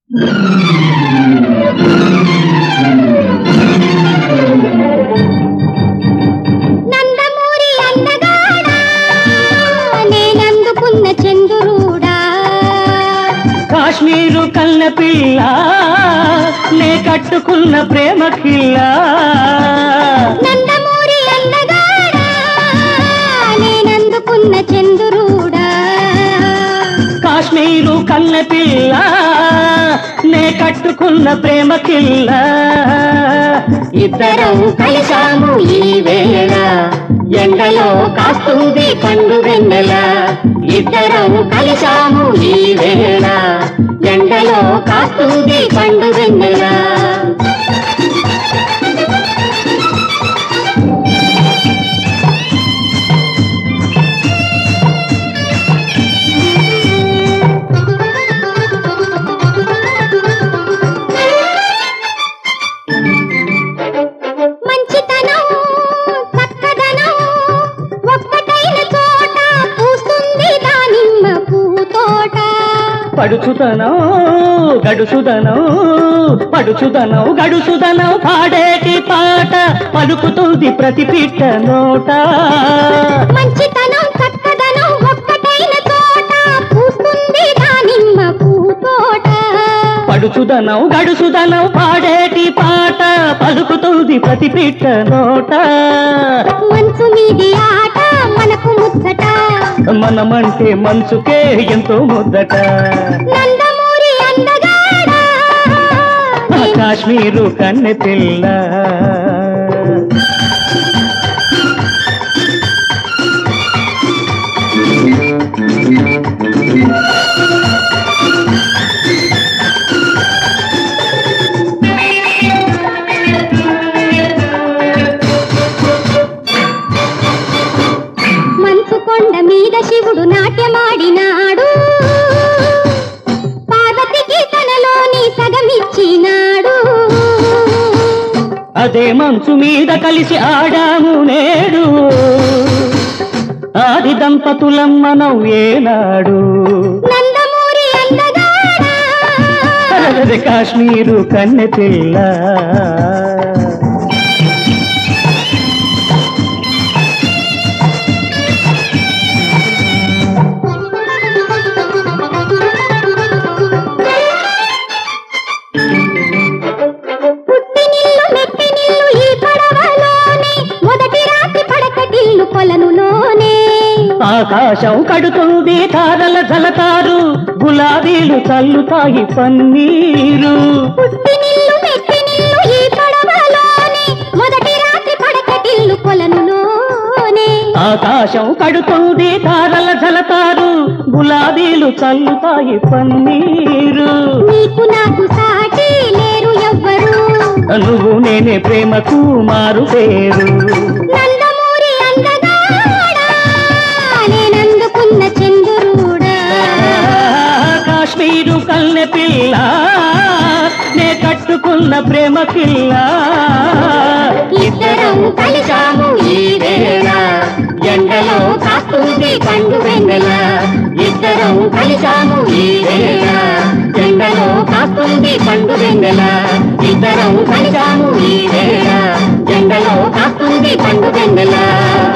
నందమూరి అందగాడా నేనందుకున్న చంద్రుడా కాశ్మీరు కన్న పిల్ల నే కట్టుకున్న ప్రేమ కిల్ల నందమూరి అందగాడా నేనందుకున్న చంద్రుడా కాశ్మీరు కన్న పిల్ల నే కట్టుకున్న ప్రేమ కిల్ల ఇద్దరం కలిశాము ఈ వేళ ఎండలో కాస్తుంది పండు వెన్నెల ఇద్దరం కలిశాము ఈ వేళ ఎండలో కాస్తుంది పండు వెన్నెల మంచితనం చక్కదనం ఒక్కటైన చోట పూస్తుంది దానిమ్మ పూతోట పడుచుదనం గడుచుదనం పడుచుదనం గడుచుదనం పాడేటి పాట పలుకుతుంది ప్రతి పిట్ట నోట మంచితనం చక్కదనం ఒక్కటైన చోట పూస్తుంది దానిమ్మ పూతోట పడుచుదనం గడుచుదనం పాడేటి పాట పలుకుతుంది ప్రతి పిట్ట నోట మంచు మీది ఆట మనకు ముచ్చట మనమంటే మనసుకే ఎంతో ముద్దట నందమూరి అందగాడా ఆ కాశ్మీరు కన్నె పిల్ల మంచు కొండ మీద శివుడు నాట్యమాడినాడు పార్వతికి తనలోని సగమిచ్చినాడు అదే మంచు మీద కలిసి ఆడాము నేడు ఆది దంపతులం మనం ఏనాడు నందమూరి అందగాడా అలరది కాశ్మీరు కన్నె పిల్ల పుట్టినిల్లు మెట్టినిల్లు ఈ పడవలోనే మొదటి రాత్రి పడకటిల్లు కొలనులోనే ఆకాశం కడుతుంది తారల జలతారు గులాబీలు చల్లుతాయి పన్నీరు పుట్టినిల్లు మెట్టినిల్లు ఈ పడవలోనే మొదటి రాత్రి పడకటిల్లు కొలనులోనే ఆకాశం కడుతుంది తారల జలతారు గులాబీలు చల్లుతాయి పన్నీరు నీకు నాకు సాటి లేరు ఎవ్వరు నువ్వు నేనే ప్రేమకు మారు పేరు నందమూరి అందగాడా నేనందుకున్న చంద్రుడా కాశ్మీరు కల్లె పిల్ల నే కట్టుకున్న ప్రేమ పిల్ల ఇద్దరం కలిశాము ఈ వేళ ఎండలో కాస్తుంది పండు వెన్నెల ఇద్దరం కలిశాము ఈ వేళ ఎండలో కాస్తుంది పండు వెన్నెల ఇద్దరం కలిశాము ఈ వేళ ఎండలో కాస్తుంది పండు వెన్నెల